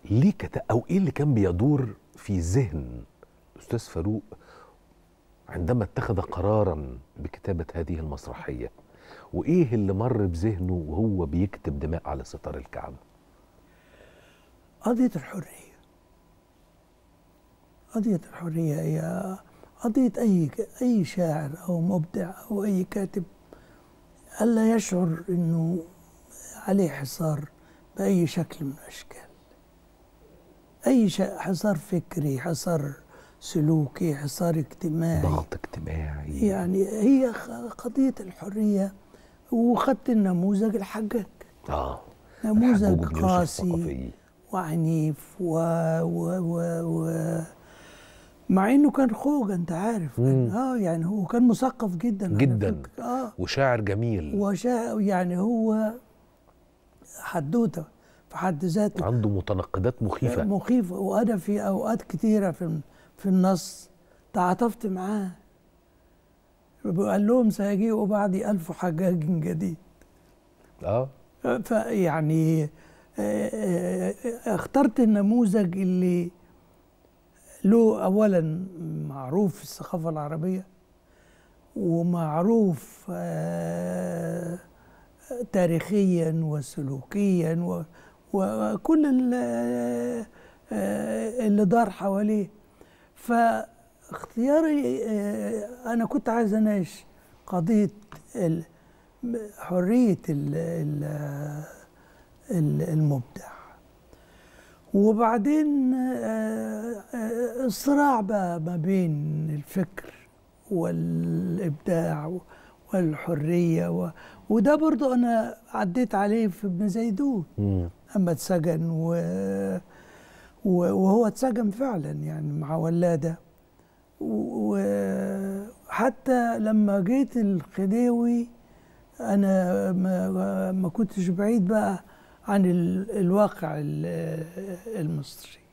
ليه كت... او ايه اللي كان بيدور في ذهن الاستاذ فاروق عندما اتخذ قرارا بكتابه هذه المسرحيه وايه اللي مر بذهنه وهو بيكتب دماء على ستار الكعبه قضية الحرية قضية الحرية هي قضية أي أي شاعر أو مبدع أو أي كاتب ألا يشعر إنه عليه حصار بأي شكل من الأشكال أي شيء حصار فكري حصار سلوكي حصار اجتماعي ضغط اجتماعي يعني هي قضية الحرية وخدت النموذج الحجاج اه نموذج قاسي وعنيف و, و... و... و... مع انه كان خوجة انت عارف كان اه يعني هو كان مثقف جدا جدا اه وشاعر جميل وشاعر يعني هو حدوته في حد ذاته عنده متناقضات مخيفه مخيفه وانا في اوقات كتيره في في النص تعاطفت معاه قال لهم سيجيء بعدي ألف حجاج جديد اه فيعني اخترت النموذج اللي له اولا معروف في الثقافه العربيه ومعروف تاريخيا وسلوكيا وكل اللي دار حواليه فاختياري انا كنت عايز اناقش قضيه حريه المبدع وبعدين الصراع بقى ما بين الفكر والابداع والحريه و... وده برضو انا عديت عليه في ابن زيدون اما اتسجن و... وهو اتسجن فعلا يعني مع ولاده وحتى لما جيت الخديوي انا ما, ما كنتش بعيد بقى عن الواقع المصري